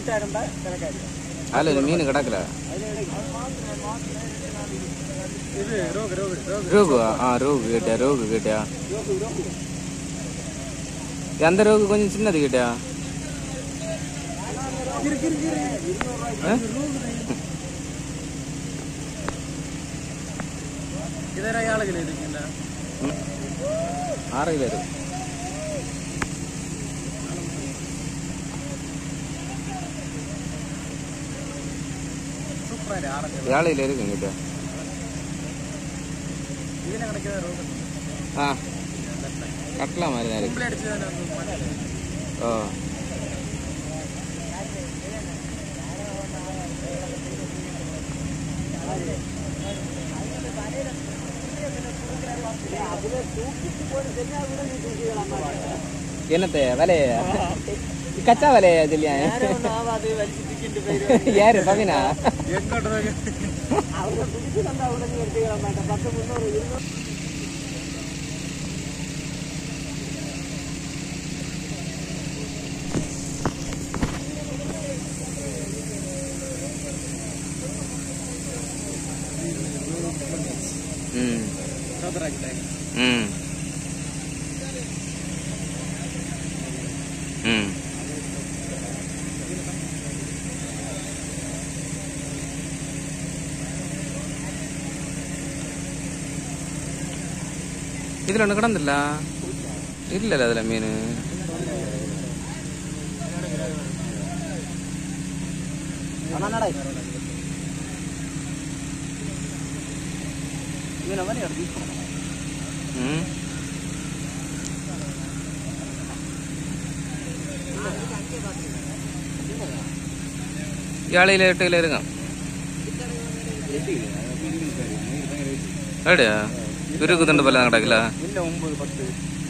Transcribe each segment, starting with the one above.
எட்டாயிரம் ரூபாய் கணக்காயிருக்கு அதில் ஒரு மீன் கிடக்கல இது ரோகு ரோகு ரோகு ரோகு ஆ ரோகு கேட்டியா ரோகு கேட்டியா ரோகு ரோகு அந்த ரோகு கொஞ்சம் சின்னது கேட்டியா இருக்கு இருக்கு இருக்கு ஆ? இதர ஆளுகள் இருக்குங்களா ஆறு கிலோ இருக்கு சூப்பராக ஆரஞ்சு ஏழையில் இருக்கு கேட்டியா இதில் கிடைக்கிற ரோகு ஆ கட்டலா மாதிரி தான் இருக்கு கும்பல அடிச்சு தானே வந்து மாட்டேன் ஓ என்னத்த விலைய கச்சா விலையா சொல்லியா ஆகாது வலிச்சு திக்கிட்டு போயிடுவேன் யாரு பவினா எங்கோட்ட அவங்க குடிச்சு வந்தா உடனே எடுத்துக்கிற மாட்டேன் பத்து முன்னூறு இருநூறு ம் சோதராக்கிட்டாங்க ம் ம் இதில் ஒன்று கிடந்தில்ல இல்லைல்ல அதில் மீன் ஆனால் நடை இவனை மாதிரி எடுத்து ம் ஏழையில் எட்டு கிலோ இருக்கும் அப்படியா விருக்கு துண்டு பல்ல கிடக்கல இல்லை ஒன்பது பத்து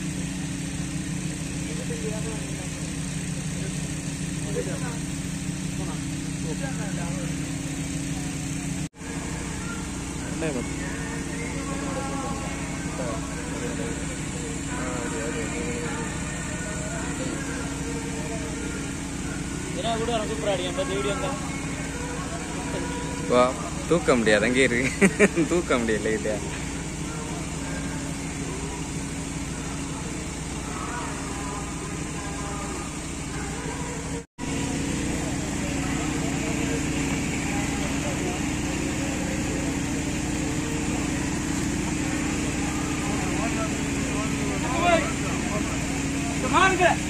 ஏன்னா கூட சூப்பராக அடிக்கும் பத்து வீடியோ வா தூக்க முடியாது அங்கே இருக்கு தூக்க முடியல இல்லையா வாங்க